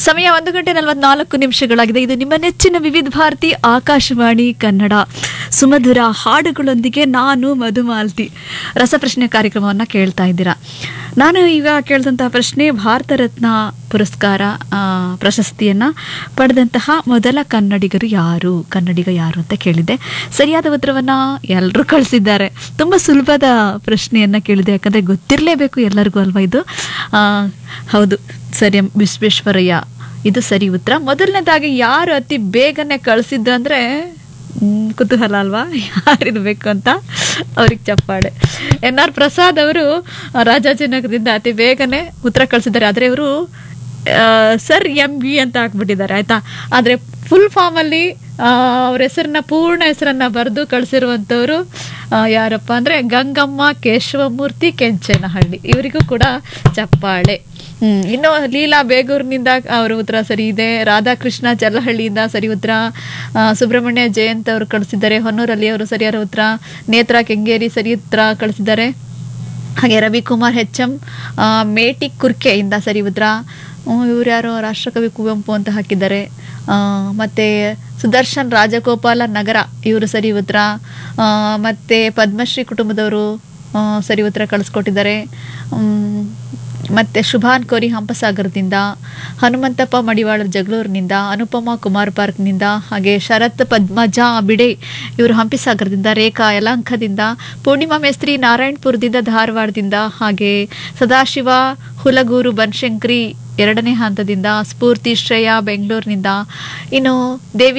ಸಮಯ ಒಂದು ಗಂಟೆ ನಲವತ್ನಾಲ್ಕು ನಿಮಿಷಗಳಾಗಿದೆ ಇದು ನಿಮ್ಮ ನೆಚ್ಚಿನ ವಿವಿಧ ಭಾರತಿ ಆಕಾಶವಾಣಿ ಕನ್ನಡ ಸುಮಧುರ ಹಾಡುಗಳೊಂದಿಗೆ ನಾನು ಮಧುಮಾಲ್ತಿ ರಸಪ್ರಶ್ನೆ ಕಾರ್ಯಕ್ರಮವನ್ನು ಕೇಳ್ತಾ ಇದ್ದೀರಾ ನಾನು ಈಗ ಕೇಳಿದಂತಹ ಪ್ರಶ್ನೆ ಭಾರತ ರತ್ನ ಪುರಸ್ಕಾರ ಆ, ಪ್ರಶಸ್ತಿಯನ್ನ ಪಡೆದಂತಹ ಮೊದಲ ಕನ್ನಡಿಗರು ಯಾರು ಕನ್ನಡಿಗ ಯಾರು ಅಂತ ಕೇಳಿದ್ದೆ ಸರಿಯಾದ ಉತ್ತರವನ್ನ ಎಲ್ಲರೂ ಕಳಿಸಿದ್ದಾರೆ ತುಂಬಾ ಸುಲಭದ ಪ್ರಶ್ನೆಯನ್ನ ಕೇಳಿದೆ ಯಾಕಂದ್ರೆ ಗೊತ್ತಿರಲೇಬೇಕು ಎಲ್ಲರಿಗೂ ಅಲ್ವಾ ಇದು ಆ, ಹೌದು ಸರಿ ಎಂ ವಿಶ್ವೇಶ್ವರಯ್ಯ ಇದು ಸರಿ ಉತ್ತರ ಮೊದಲನೇದಾಗಿ ಯಾರು ಅತಿ ಬೇಗನೆ ಕಳಿಸಿದ್ದು ಅಂದ್ರೆ ಹ್ಮ್, ಕುತೂಹಲ ಅಲ್ವಾ ಯಾರಿರ್ಬೇಕು ಅಂತ ಅವ್ರಿಗೆ ಚಪ್ಪಾಳೆ ಎನ್ ಆರ್ ಪ್ರಸಾದ್ ಅವರು ರಾಜಾಜಿನಗರದಿಂದ ಅತಿ ಬೇಗನೆ ಉತ್ತರ ಕಳಿಸಿದ್ದಾರೆ ಆದರೆ ಇವರು ಸರ್ ಎಂ ಬಿ ಅಂತ ಹಾಕ್ಬಿಟ್ಟಿದ್ದಾರೆ ಆಯ್ತಾ ಆದರೆ ಫುಲ್ ಫಾರ್ಮಲ್ಲಿ ಅವ್ರ ಹೆಸರನ್ನ ಪೂರ್ಣ ಹೆಸರನ್ನ ಬರೆದು ಕಳಿಸಿರುವಂಥವ್ರು ಯಾರಪ್ಪ ಅಂದರೆ ಗಂಗಮ್ಮ ಕೇಶವಮೂರ್ತಿ ಕೆಂಚನಹಳ್ಳಿ ಇವರಿಗೂ ಕೂಡ ಚಪ್ಪಾಳೆ ಹ್ಮ್ ಇನ್ನು ಲೀಲಾ ಬೇಗೂರಿನಿಂದ ಅವ್ರ ಉತ್ತರ ಸರಿ ಇದೆ ರಾಧಾಕೃಷ್ಣ ಚಲ್ಲಹಳ್ಳಿಯಿಂದ ಸರಿ ಉತ್ತರ ಆ, ಸುಬ್ರಹ್ಮಣ್ಯ ಜಯಂತ್ ಅವರು ಕಳಿಸಿದ್ದಾರೆ ಹೊನ್ನೂರಲ್ಲಿ ಅವರು ಸರಿಯಾದ ಉತ್ತರ ನೇತ್ರ ಕೆಂಗೇರಿ ಸರಿ ಉತ್ತರ ಕಳಿಸಿದ್ದಾರೆ ಹಾಗೆ ರವಿಕುಮಾರ್ ಹೆಚ್ ಎಂ ಆ, ಮೇಟಿ ಕುರ್ಕೆಯಿಂದ ಸರಿ ಉತ್ತರ ಇವ್ರು ಯಾರೋ ರಾಷ್ಟ್ರಕವಿ ಕುವೆಂಪು ಅಂತ ಹಾಕಿದ್ದಾರೆ ಆ, ಮತ್ತೆ ಸುದರ್ಶನ್ ರಾಜಗೋಪಾಲ ನಗರ ಇವರು ಸರಿ ಉತ್ತರ ಆ, ಮತ್ತೆ ಪದ್ಮಶ್ರೀ ಕುಟುಂಬದವರು ಆ, ಸರಿ ಉತ್ತರ ಕಳಿಸ್ಕೊಟ್ಟಿದ್ದಾರೆ ಮ್, ಮತ್ತೆ ಶುಭಾನ್ ಕೋರಿ ಹಂಪಸಾಗರದಿಂದ ಹನುಮಂತಪ್ಪ ಮಡಿವಾಳ ಜಗಳೂರಿನಿಂದ ಅನುಪಮಾ ಕುಮಾರ್ ಪಾರ್ಕ್ನಿಂದ ಹಾಗೆ ಶರತ್ ಪದ್ಮಜಾ ಬಿಡೆ ಇವರು ಹಂಪಿಸಾಗರದಿಂದ ರೇಖಾ ಯಲಾಂಕದಿಂದ ಪೂರ್ಣಿಮಾ ಮೇಸ್ತ್ರಿ ನಾರಾಯಣಪುರದಿಂದ ಧಾರವಾಡದಿಂದ ಹಾಗೆ ಸದಾಶಿವ ಹುಲಗೂರು ಬನಶಂಕರಿ ಎರಡನೇ ಹಂತದಿಂದ ಸ್ಫೂರ್ತಿ ಶ್ರೇಯ ಬೆಂಗಳೂರಿನಿಂದ ಇನ್ನು ದೇವಿ